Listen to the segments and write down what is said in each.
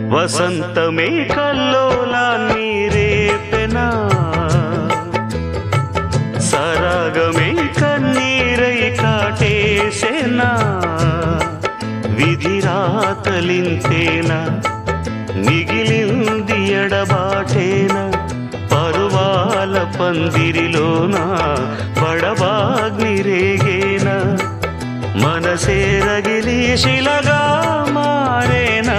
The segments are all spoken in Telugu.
వసంతమే కల్లోలాన్ని రేపెనా సరాగమే కన్నీరై కాటేసెనా విధి రాతలింతేనా మిగిలింది ఎడబాటేనా పరువాల పందిరిలోన బడబాగ్ని రేగేనా మనసే రగిలి శిలగా మారేనా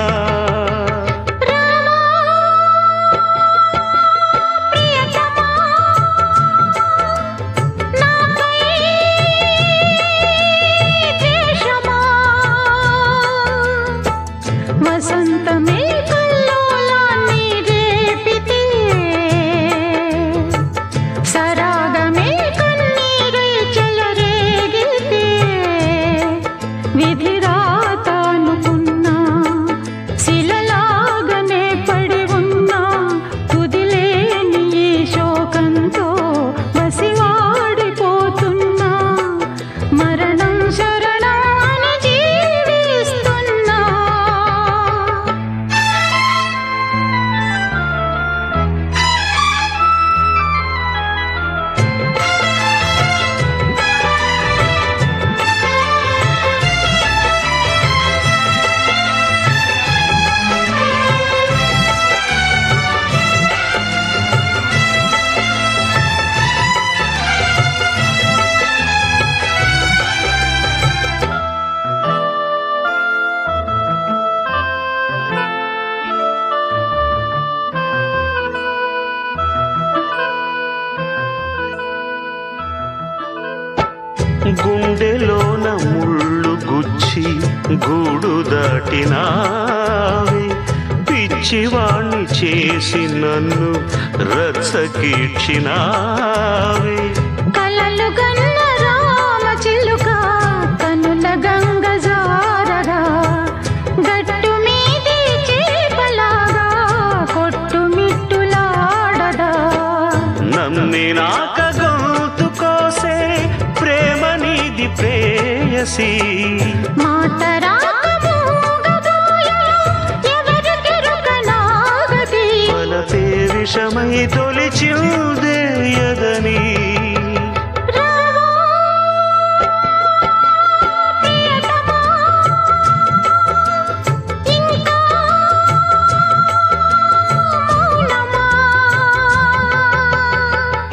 వసంతమే కల్లోలాన్ని రేపితే సరాగమే కన్నీరై చెలరేగితే విధి రాత అనుకున్నా శిలలాగనే పడి ఉన్నా తుదిలేని ఈ శోకంతో వసివాడిపోతున్నా మరణం శరణం అని జీవిస్తున్నా గుండెలోన ముళ్ళు గుచ్చి గూడు దాటినావే పిచ్చివాణ్ణి చేసి నన్ను రచ్చకీడ్చినావే కలలు గన్న రామ చిలుక కనుల గంగ జారగా గట్టు మీది చేపలాగా కొట్టు మిట్టులాడదా నమ్మి నాక గొంతు కోసే ప్రేమ నీది ప్రేయసి మాట రాక మూగబోయెను, ఎవరికెరుక నాగది. బలపే విషమై తొలిచిందేయదని రావా, ప్రియతమా, ఇంకా మౌనమా?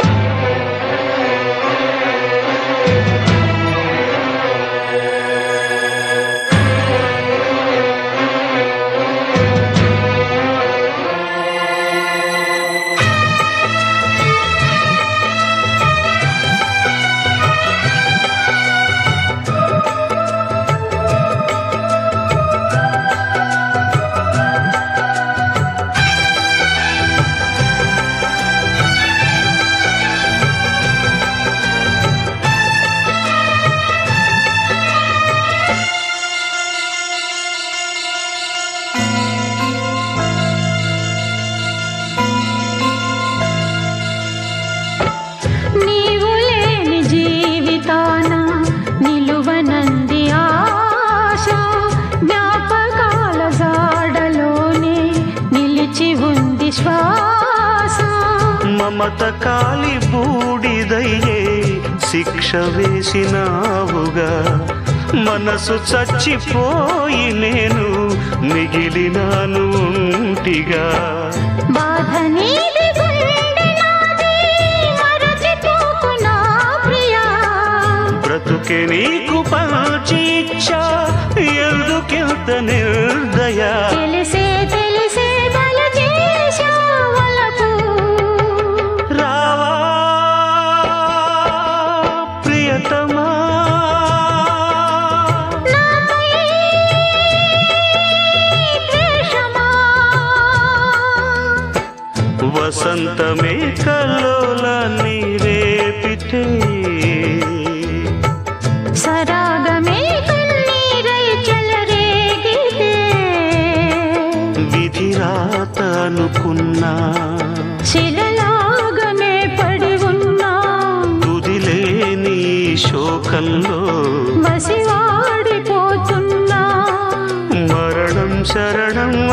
నీవు లేని జీవితాన నిలువనంది ఆశ జ్ఞాపకాల జాడలోనే నిలిచి ఉంది శ్వాస మమత కాలి బూడిదయ్యే శిక్ష వేసినావుగా మనసు చచ్చిపోయి నేను మిగిలినాను ఉంటిగా బాధ నీది గుండె నాది మరచిపోకు నా ప్రియా బ్రతుకే నీకు పంచి ఇచ్చా ఎందుకింత నిర్దయ తెలిసే తెలిసే బల చేశావలకు రావా ప్రియతమా నాపై ద్వేషమా వసంతమే కల్లోలాన్ని రేపితే సరాగమే కన్నీరై చెలరేగితే విధి రాత అనుకున్నా శిలలాగనే పడి ఉన్నా తుదిలేని శోకంలో వసివాడిపోతున్నా మరణం శరణం